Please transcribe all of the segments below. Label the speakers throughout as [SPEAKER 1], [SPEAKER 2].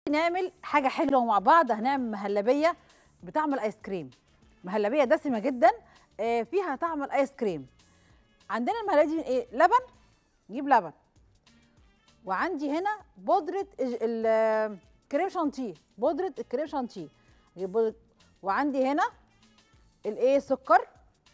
[SPEAKER 1] نعمل حاجه حلوه مع بعض هنعمل مهلبيه بطعم الايس كريم مهلبيه دسمه جدا آه، فيها طعم الايس كريم عندنا المهلبيه دي ايه لبن نجيب لبن وعندي هنا بودره الج- ال- آه، كريم شانتيه بودره الكريم شانتيه نجيب بودرة وعندي هنا الايه سكر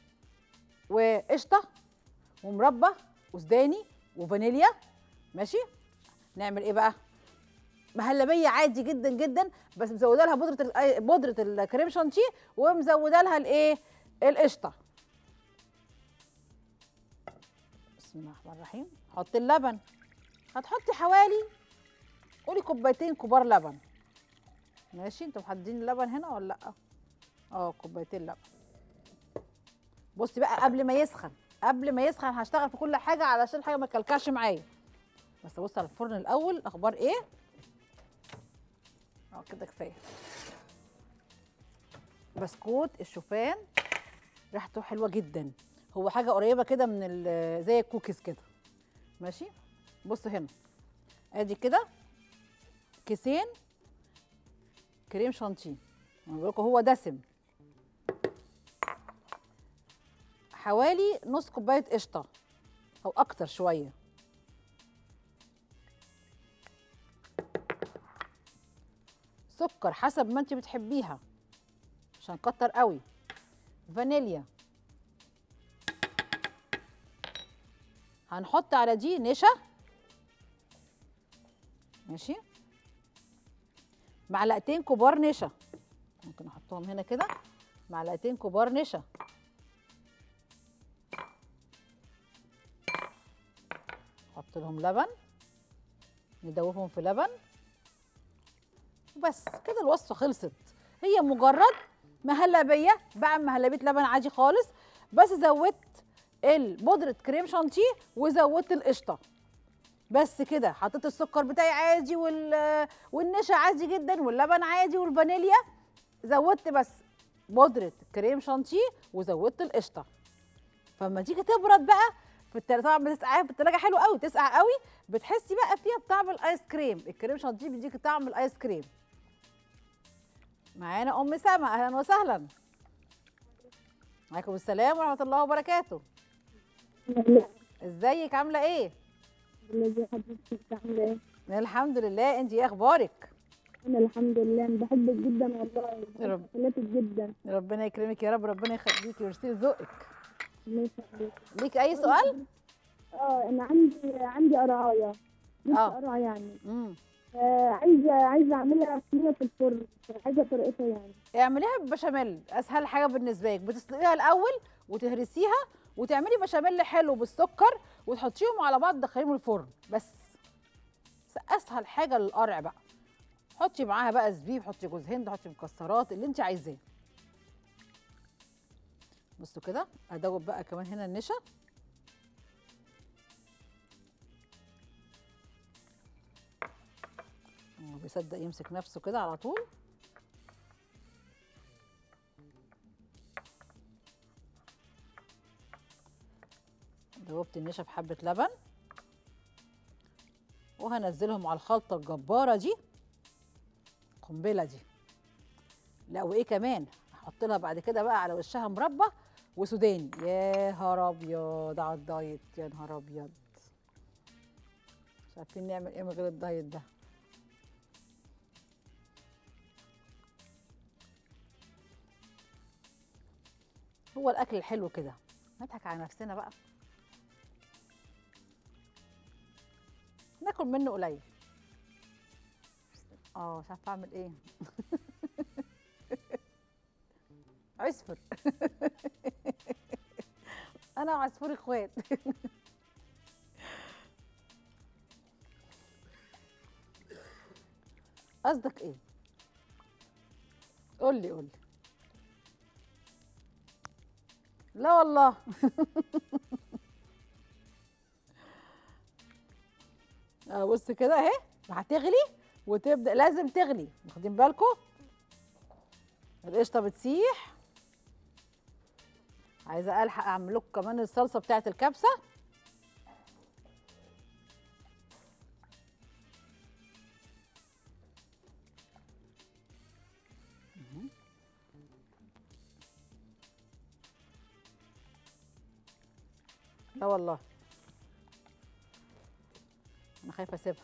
[SPEAKER 1] وقشطه ومربى وسوداني وفانيليا ماشي نعمل ايه بقى مهلبيه عادي جدا جدا بس مزوده لها بودره ال- بودره الكريم شانتيه ومزوده لها الايه القشطه بسم الله الرحمن الرحيم حط اللبن هتحطي حوالي قولي كوبايتين كبار لبن ماشي انتوا محددين اللبن هنا ولا لا اه كوبايتين لبن بصي بقى قبل ما يسخن قبل ما يسخن هشتغل في كل حاجه علشان الحاجه ما تكلكعش معايا بس ابص على الفرن الاول اخبار ايه اه كده كفايه بسكوت الشوفان ريحته حلوه جدا هو حاجه قريبه كده من ال- زي الكوكيز كده ماشي بص هنا ادي كده كيسين كريم شانتيه انا بقول لكم هو دسم حوالي نص كوبايه قشطه او اكتر شويه سكر حسب ما انت بتحبيها مش هنكتر قوي فانيليا هنحط على دي نشا ماشي معلقتين كبار نشا ممكن احطهم هنا كده معلقتين كبار نشا احط لهم لبن ندوبهم في لبن بس كده الوصفه خلصت هي مجرد مهلبيه بعمل مهلبيه لبن عادي خالص بس زودت البودره كريم شانتيه وزودت القشطه بس كده حطيت السكر بتاعي عادي وال والنشا عادي جدا واللبن عادي والفانيليا زودت بس بودره كريم شانتيه وزودت القشطه فلما تيجي تبرد بقى في التلاجة طبعا بتسقعها في التلاجة حلو قوي تسقع قوي بتحسي بقى فيها بطعم الايس كريم الكريم شانتيه بيديكي طعم الايس كريم معانا ام سما اهلا وسهلا عليكم السلام ورحمه الله وبركاته ازيك عامله ايه
[SPEAKER 2] الذي حضرتك عامله ايه؟
[SPEAKER 1] الحمد لله انت ايه اخبارك
[SPEAKER 2] انا الحمد لله أنا بحبك جدا والله
[SPEAKER 1] يا رب.
[SPEAKER 2] بحب حفلاتك جدا
[SPEAKER 1] ربنا يكرمك يا رب ربنا يخليكي ويرسل ذوقك
[SPEAKER 2] الله يخليك
[SPEAKER 1] ليك اي سؤال
[SPEAKER 2] اه انا عندي عندي قرعايه
[SPEAKER 1] آه.
[SPEAKER 2] لسه قرعه يعني
[SPEAKER 1] امم
[SPEAKER 2] آه عايزه عايزه اعملها صينيه في الفرن عايزه طريقتها يعني
[SPEAKER 1] اعمليها ببشاميل اسهل حاجه بالنسبه لك بتسلقيها الاول وتهرسيها وتعملي بشاميل حلو بالسكر وتحطيهم على بعض تدخليهم الفرن بس اسهل حاجه للقرع بقى حطي معاها بقى زبيب حطي جوز هند حطي مكسرات اللي انت عايزاه بصوا كده ادوب بقى كمان هنا النشا هو بيصدق يمسك نفسه كده على طول دوبت النشا في حبة لبن وهنزلهم على الخلطة الجبارة دي قنبلة دي لا وايه كمان هحط لها بعد كده بقى على وشها مربى وسوداني يا نهار ابيض على الدايت يا نهار ابيض مش عارفين نعمل ايه من غير الدايت ده هو الاكل الحلو كده نضحك على نفسنا بقى ناكل منه قليل اه مش عارفه اعمل ايه عصفر انا وعصفور اخوات قصدك ايه قول لي قول لي لا والله اه بص كده اهي هتغلي وتبدا لازم تغلي واخدين بالكم القشطه بتسيح عايزه الحق اعمل لكم كمان الصلصه بتاعه الكبسه لا والله انا خايفه اسيبها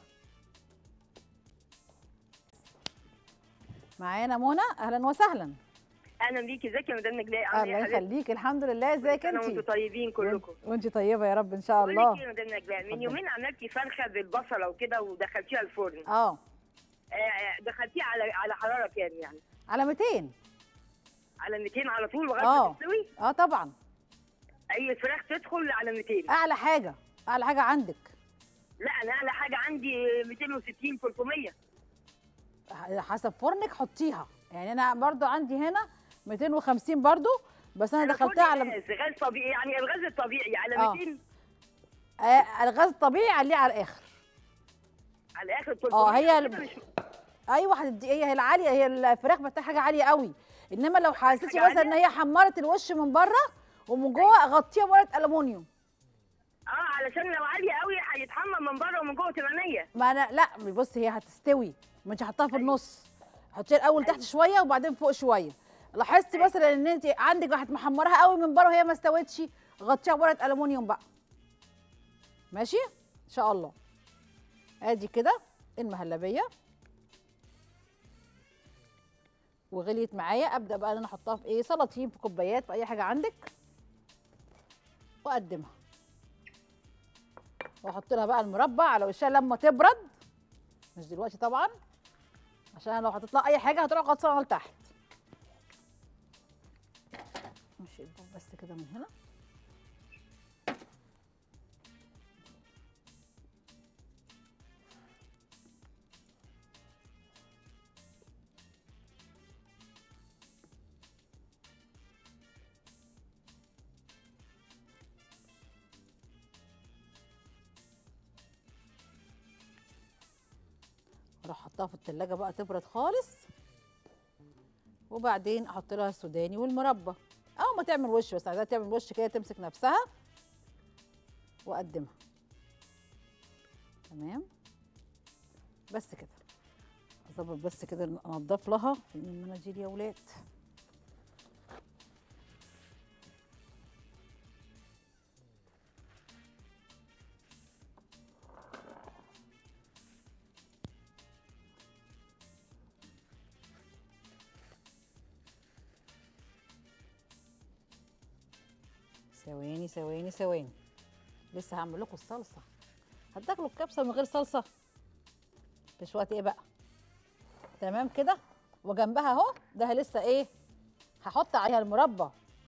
[SPEAKER 1] معانا منى اهلا وسهلا
[SPEAKER 3] اهلا بيكي ازيك يا مدام نجلاء عامله ايه
[SPEAKER 1] الله
[SPEAKER 3] يا حبيبتي
[SPEAKER 1] يخليك الحمد لله ازيك
[SPEAKER 3] انا وانتم
[SPEAKER 1] انت
[SPEAKER 3] طيبين كلكم
[SPEAKER 1] وانت طيبه يا رب ان شاء
[SPEAKER 3] بقول لك
[SPEAKER 1] الله
[SPEAKER 3] ايه يا مدام نجلاء
[SPEAKER 1] اتفضلي.
[SPEAKER 3] من يومين عملتي فرخه بالبصله وكده ودخلتيها الفرن
[SPEAKER 1] اه
[SPEAKER 3] آه، دخلتيها على على حراره كام يعني
[SPEAKER 1] على 200
[SPEAKER 3] على 200 على طول لغايه
[SPEAKER 1] آه.
[SPEAKER 3] ما تستوي
[SPEAKER 1] اه طبعا
[SPEAKER 3] اي فراخ تدخل على 200
[SPEAKER 1] اعلى حاجه اعلى حاجه عندك
[SPEAKER 3] لا انا اعلى حاجه عندي 260 300
[SPEAKER 1] حسب فرنك حطيها يعني انا برضو عندي هنا 250 برضو بس انا دخلتها على
[SPEAKER 3] غاز غاز طبيعي يعني الغاز الطبيعي على
[SPEAKER 1] آه.
[SPEAKER 3] 200
[SPEAKER 1] آه الغاز الطبيعي عليه على الاخر
[SPEAKER 3] على اخر 300
[SPEAKER 1] اه هي
[SPEAKER 3] كده
[SPEAKER 1] ال-
[SPEAKER 3] مش
[SPEAKER 1] ايوه هتدي هي هي العاليه هي الفراخ محتاجه حاجه عاليه قوي انما لو حسيتي
[SPEAKER 3] حاجة
[SPEAKER 1] مثلا ان هي حمرت الوش من بره ومن جوه غطيها بورقه الومنيوم
[SPEAKER 3] اه علشان لو عاليه قوي هيتحمر من بره ومن جوه تبقى نيه
[SPEAKER 1] ما انا لا بصي هي هتستوي ما انت حطها في النص حطيها الاول تحت شويه وبعدين فوق شويه لاحظتي مثلا ان انت عندك واحد محمرها قوي من بره وهي ما استوتش غطيها بورقه الومنيوم بقى ماشي ان شاء الله ادي كده المهلبيه وغليت معايا ابدا بقى ان انا احطها في ايه سلاطين في كوبايات في اي حاجه عندك واقدمها واحط لها بقى المربى على وشها لما تبرد مش دلوقتي طبعا عشان لو حطيت لها اي حاجه هتروح غطسانه لتحت ماشي الباب بس كده من هنا اروح احطها في التلاجة بقى تبرد خالص وبعدين احط لها السوداني والمربى او ما تعمل وش بس عايزاها تعمل وش كده تمسك نفسها واقدمها تمام بس كده اظبط بس كده انضف لها فين المناديل يا ولاد ثواني ثواني ثواني لسه هعمل لكم الصلصه هتاكلوا الكبسه من غير صلصه في شويه ايه بقى تمام كده وجنبها اهو ده لسه ايه هحط عليها المربى